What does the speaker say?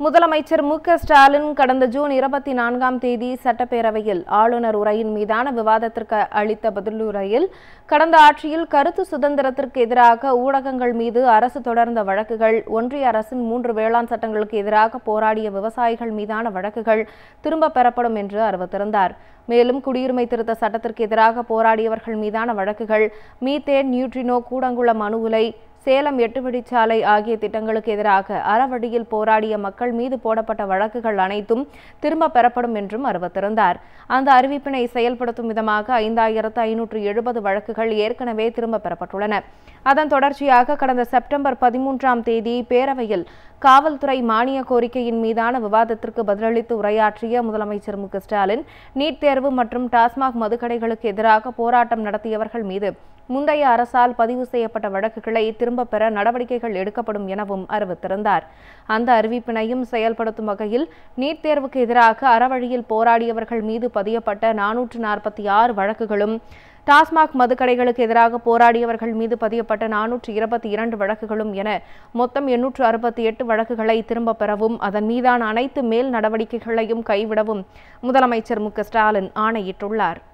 முதலமைச்சர் மு க ஸ்டாலின் கடந்த ஜூன் இருபத்தி நான்காம் தேதி சட்டப்பேரவையில் ஆளுநர் உரையின் மீதான விவாதத்திற்கு அளித்த பதிலுரையில் கடந்த ஆட்சியில் கருத்து சுதந்திரத்திற்கு எதிராக ஊடகங்கள் மீது அரசு தொடர்ந்த வழக்குகள் ஒன்றிய அரசின் மூன்று வேளாண் சட்டங்களுக்கு எதிராக போராடிய விவசாயிகள் மீதான வழக்குகள் திரும்ப பெறப்படும் என்று அறிவித்திருந்தார் மேலும் குடியுரிமை திருத்த சட்டத்திற்கு எதிராக போராடியவர்கள் மீதான வழக்குகள் மீத்தேன் நியூட்ரினோ கூடங்குளம் அணு உலை சேலம் எட்டு வழிச்சாலை ஆகிய திட்டங்களுக்கு எதிராக அறவழியில் போராடிய மக்கள் மீது போடப்பட்ட வழக்குகள் அனைத்தும் திரும்ப பெறப்படும் என்றும் அறிவித்திருந்தார் அந்த அறிவிப்பினை செயல்படுத்தும் விதமாக ஐந்தாயிரத்து ஐநூற்று எழுபது வழக்குகள் ஏற்கனவே திரும்ப பெறப்பட்டுள்ளன அதன் தொடர்ச்சியாக கடந்த செப்டம்பர் பதிமூன்றாம் தேதி பேரவையில் காவல்துறை மானிய கோரிக்கையின் மீதான விவாதத்திற்கு பதிலளித்து உரையாற்றிய முதலமைச்சர் மு க ஸ்டாலின் நீட் தேர்வு மற்றும் டாஸ்மாக் மதுக்கடைகளுக்கு எதிராக போராட்டம் நடத்தியவர்கள் மீது முந்தைய அரசால் பதிவு செய்யப்பட்ட வழக்குகளை திரும்பப் பெற நடவடிக்கைகள் எடுக்கப்படும் எனவும் அறிவித்திருந்தார் அந்த அறிவிப்பினையும் செயல்படுத்தும் வகையில் நீட் தேர்வுக்கு எதிராக அறவழியில் போராடியவர்கள் மீது பதியப்பட்ட நானூற்று நாற்பத்தி ஆறு வழக்குகளும் டாஸ்மாக் மதுக்கடைகளுக்கு எதிராக போராடியவர்கள் மீது பதியப்பட்ட நானூற்று இருபத்தி இரண்டு வழக்குகளும் என மொத்தம் எண்ணூற்று அறுபத்தி எட்டு வழக்குகளை திரும்பப் பெறவும் அதன் மீதான அனைத்து மேல் நடவடிக்கைகளையும் கைவிடவும் முதலமைச்சர் மு க ஸ்டாலின் ஆணையிட்டுள்ளார்